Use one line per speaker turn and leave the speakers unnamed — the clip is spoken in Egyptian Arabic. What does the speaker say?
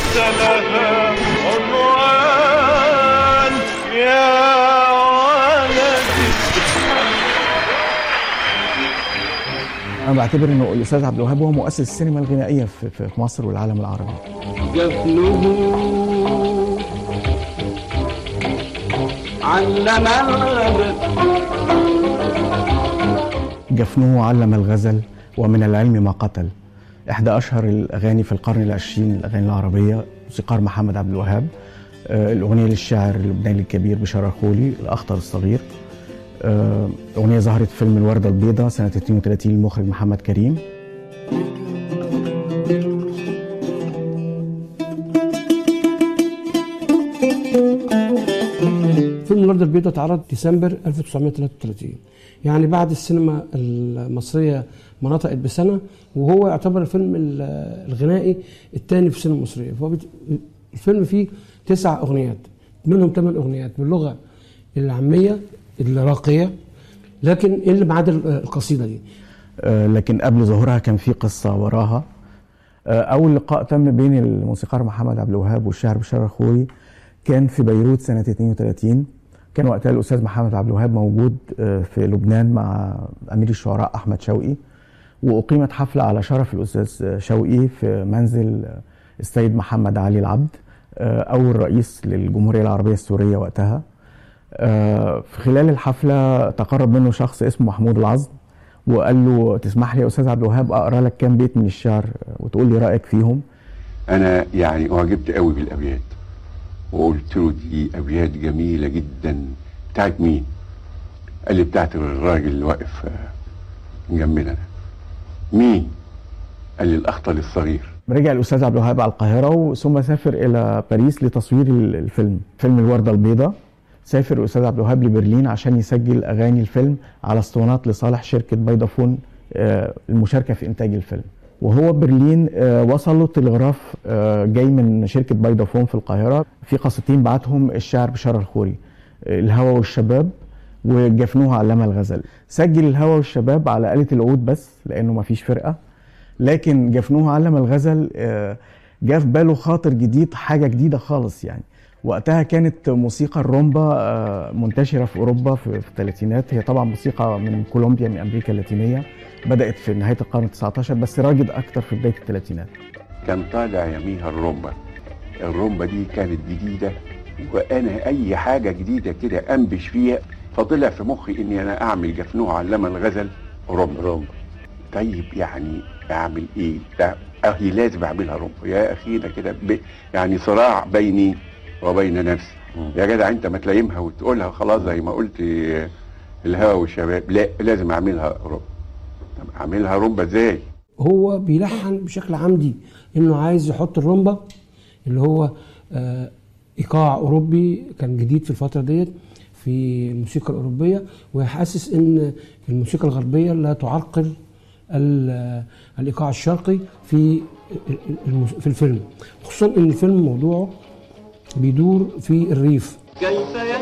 ليس لها عنوان يا ولدي
انا بعتبر انه الاستاذ عبد الوهاب هو مؤسس السينما الغنائيه في في مصر والعالم العربي
جفنه علم الغدر
جفنه علم الغزل ومن العلم ما قتل احدى اشهر الاغاني في القرن العشرين الاغاني العربيه موسيقار محمد عبد الوهاب آه، الاغنيه للشاعر اللبناني الكبير بشار الخولي الاخطر الصغير آه، اغنيه ظهرت في فيلم الورده البيضاء سنه 32 للمخرج محمد كريم
فيلم الوردة البيضاء اتعرض ديسمبر 1933 يعني بعد السينما المصرية ما نطقت بسنة وهو يعتبر الفيلم ال- الغنائي الثاني في السينما المصرية فهو بت- الفيلم فيه تسع أغنيات منهم ثمان أغنيات باللغة العامية الراقية لكن إيه اللي ما عدا ال- القصيدة دي
آه، لكن قبل ظهورها كان في قصه وراها آه، اول لقاء تم بين الموسيقار محمد عبد الوهاب والشاعر بشار الخوي كان في بيروت سنه 32 كان وقتها الاستاذ محمد عبد الوهاب موجود آه، في لبنان مع امير الشعراء احمد شوقي واقيمت حفله على شرف الاستاذ شوقي في منزل السيد محمد علي العبد آه، اول رئيس للجمهوريه العربيه السوريه وقتها آه، في خلال الحفله تقرب منه شخص اسمه محمود العظم وقال له تسمح لي يا استاذ عبد الوهاب اقرا لك كام بيت من الشعر وتقول لي رايك فيهم
انا يعني اعجبت قوي بالابيات وقلت له دي ابيات جميله جدا بتاعت مين قال لي بتاعت الراجل اللي واقف آه، جنبنا ده مين قال لي الاخطل الصغير
رجع الاستاذ عبد الوهاب على القاهره ثم سافر الى باريس لتصوير ال- الفيلم فيلم الورده البيضاء سافر الاستاذ عبد الوهاب لبرلين عشان يسجل اغاني الفيلم على اسطوانات لصالح شركه فودافون آه، المشاركه في انتاج الفيلم وهو برلين آه، وصل له تلغراف آه، جاي من شركه فودافون في القاهره في قصتين بعتهم الشاعر بشار الخوري آه، الهوى والشباب وجفنوها علامه الغزل سجل الهوى والشباب على آلة العود بس لانه ما فيش فرقه لكن جفنوها علم الغزل آه، جاء في باله خاطر جديد حاجه جديده خالص يعني وقتها كانت موسيقى الرومبا آه، منتشره في اوروبا في في الثلاثينات هي طبعا موسيقى من كولومبيا من امريكا اللاتينيه بدات في نهايه القرن ال 19 بس راجد اكتر في بدايه الثلاثينات
كان طالع يميها الرومبا الرومبا دي كانت جديده وانا اي حاجه جديده كده انبش فيها فطلع في مخي اني انا اعمل جفنوه علامه الغزل رومبا رومبا طيب يعني اعمل ايه ده اهي لازم اعملها رومبا يا اخي ده كده ب- يعني صراع بيني وبين نفسي يا جدع انت ما تلايمها وتقولها خلاص زي ما قلت آه، الهوى والشباب لا لازم اعملها رومبا طب اعملها رومبا ازاي
هو بيلحن بشكل عمدي انه عايز يحط الرومبا اللي هو آه، ايقاع اوروبي كان جديد في الفتره ديت في الموسيقى الاوروبيه ويحسس ان الموسيقى الغربيه لا تعرقل ال- الايقاع الشرقي في الموس- في الفيلم خصوصا ان الفيلم موضوعه بيدور في الريف
كيف